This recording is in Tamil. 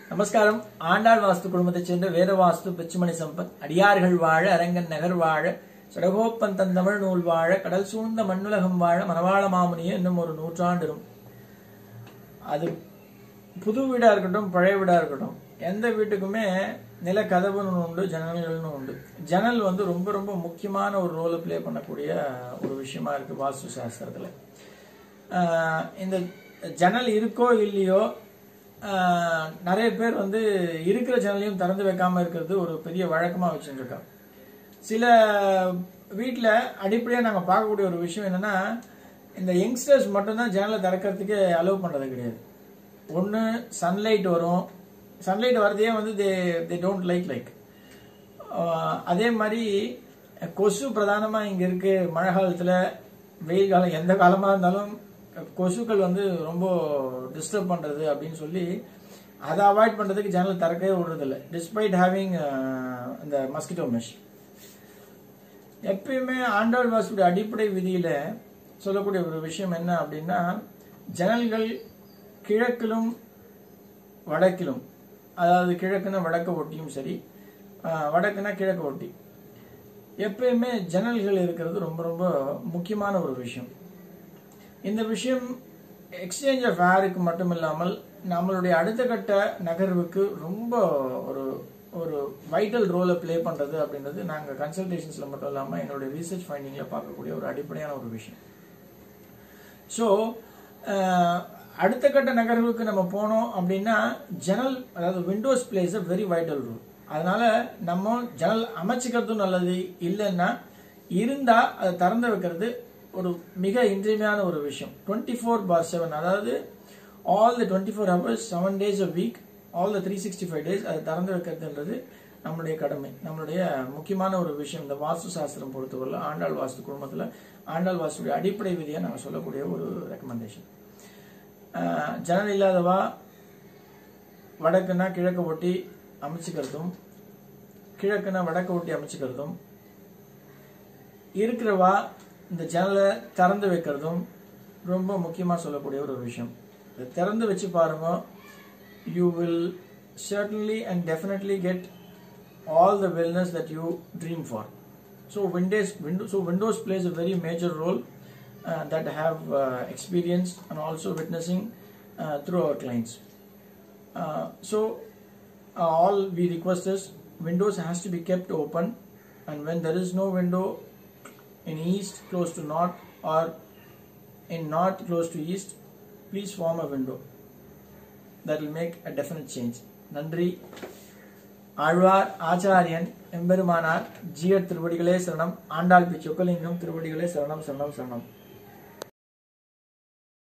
நமஸ்காரம் ஆண்டாள் வாஸ்து குடும்பத்தைச் சேர்ந்த வேத வாஸ்து பிச்சுமணி சம்பத் அடியார்கள் வாழ அரங்கன் நகர் வாழ சடகோப்பன் தன் தமிழ் நூல் வாழ கடல் சூழ்ந்த மண்ணுலகம் வாழ மணவாள மாமுனிய இன்னும் ஒரு நூற்றாண்டிரும் அது புது வீடா இருக்கட்டும் பழைய வீடா இருக்கட்டும் எந்த வீட்டுக்குமே நில கதவுன்னு உண்டு ஜன்னல்கள்னு உண்டு ஜன்னல் வந்து ரொம்ப ரொம்ப முக்கியமான ஒரு ரோலை ப்ளே பண்ணக்கூடிய ஒரு விஷயமா இருக்கு வாஸ்து சாஸ்திரத்துல ஆஹ் இந்த ஜன்னல் இருக்கோ இல்லையோ ஆஹ் நிறைய பேர் வந்து இருக்கிற ஜன்னலையும் திறந்து வைக்காம இருக்கிறது ஒரு பெரிய வழக்கமா வச்சுட்டு இருக்காங்க சில வீட்டில் அடிப்படையாக நாங்கள் பார்க்கக்கூடிய ஒரு விஷயம் என்னன்னா இந்த யங்ஸ்டர்ஸ் மட்டும்தான் ஜன்னலை திறக்கிறதுக்கு அலோவ் பண்ணுறது கிடையாது ஒன்று சன்லைட் வரும் சன்லைட் வரதையே வந்து they they don't like like அதே மாதிரி கொசு பிரதானமாக இங்கே இருக்கு மழை காலத்தில் வெயில் காலம் எந்த காலமாக இருந்தாலும் கொசுக்கள் வந்து ரொம்ப டிஸ்டர்ப் பண்ணுறது அப்படின்னு சொல்லி அதை அவாய்ட் பண்ணுறதுக்கு ஜன்னல் திறக்கவே விடுறதில்ல டிஸ்பைட் ஹேவிங் இந்த மஸ்கிட்டோ மெஷ் எப்பயுமே ஆண்டாள் வாசுடைய அடிப்படை விதியில சொல்லக்கூடிய ஒரு விஷயம் என்ன அப்படின்னா ஜன்னல்கள் கிழக்கிலும் வடக்கிலும் அதாவது கிழக்குன்னா வடக்க ஒட்டியும் சரி ஆஹ், வடக்குன்னா கிழக்கு ஒட்டி எப்பயுமே ஜன்னல்கள் இருக்கிறது ரொம்ப ரொம்ப முக்கியமான ஒரு விஷயம் இந்த விஷயம் எக்ஸ்சேஞ்ச் ஆஃப் ஏருக்கு மட்டும் இல்லாமல் நம்மளுடைய அடுத்த கட்ட நகர்வுக்கு ரொம்ப ஒரு ஒரு வைட்டல் ரோலை ப்ளே பண்றது அப்படின்றது நாங்கள் கன்சல்டேஷன்ஸ்ல மட்டும் இல்லாமல் எங்களுடைய ரீசர்ச் ஃபைண்டிங்ல பார்க்கக்கூடிய ஒரு அடிப்படையான ஒரு விஷயம் ஸோ அடுத்த கட்ட நகர்வுக்கு நம்ம போனோம் அப்படின்னா ஜன்னல் அதாவது windows plays a very vital rule அதனால நம்ம ஜன்னல் அமைச்சிக்கிறதும் நல்லது இல்லைன்னா இருந்தா அதை திறந்து வைக்கிறது ஒரு மிக இன்றியமையான ஒரு விஷயம் டுவெண்ட்டி ஃபோர் பார் செவன் அதாவது all the twenty four hours seven days a week all the three sixty five days அதை திறந்து வைக்கிறதுன்றது நம்மளுடைய கடமை நம்மளுடைய முக்கியமான ஒரு விஷயம் இந்த வாஸ்து சாஸ்திரம் பொறுத்தவரை ஆண்டாள் வாஸ்து குடும்பத்தில் ஆண்டாள் வாஸ்துடைய அடிப்படை விதியை நாங்கள் சொல்லக்கூடிய ஒரு ரெக்கமெண்டேஷன் ஜன்னல் இல்லாதவா வடக்குன்னா கிழக்கு ஒட்டி அமைச்சுக்கிறதும் கிழக்குன்னா வடக்கு ஒட்டி அமைச்சுக்கிறதும் இருக்கிறவா இந்த ஜன்னலை திறந்து வைக்கிறதும் ரொம்ப முக்கியமாக சொல்லக்கூடிய ஒரு விஷயம் இதை திறந்து வச்சு பாருங்க you will certainly and definitely get all the wellness that you dream for. So Windows, Windows, so Windows plays a very major role uh, that I have uh, experienced and also witnessing uh, through our clients. Uh, so uh, all we request is Windows has to be kept open, and when there is no window in east close to north or in north close to east, please form a window. That will make a definite change. நன்றி ஆழ்வார் ஆச்சாரியன் எம்பெருமானார் ஜீயர் திருவடிகளே சரணம் ஆண்டாள் பி சொக்கலிங்கம் திருவடிகளே சரணம் சரணம் சரணம்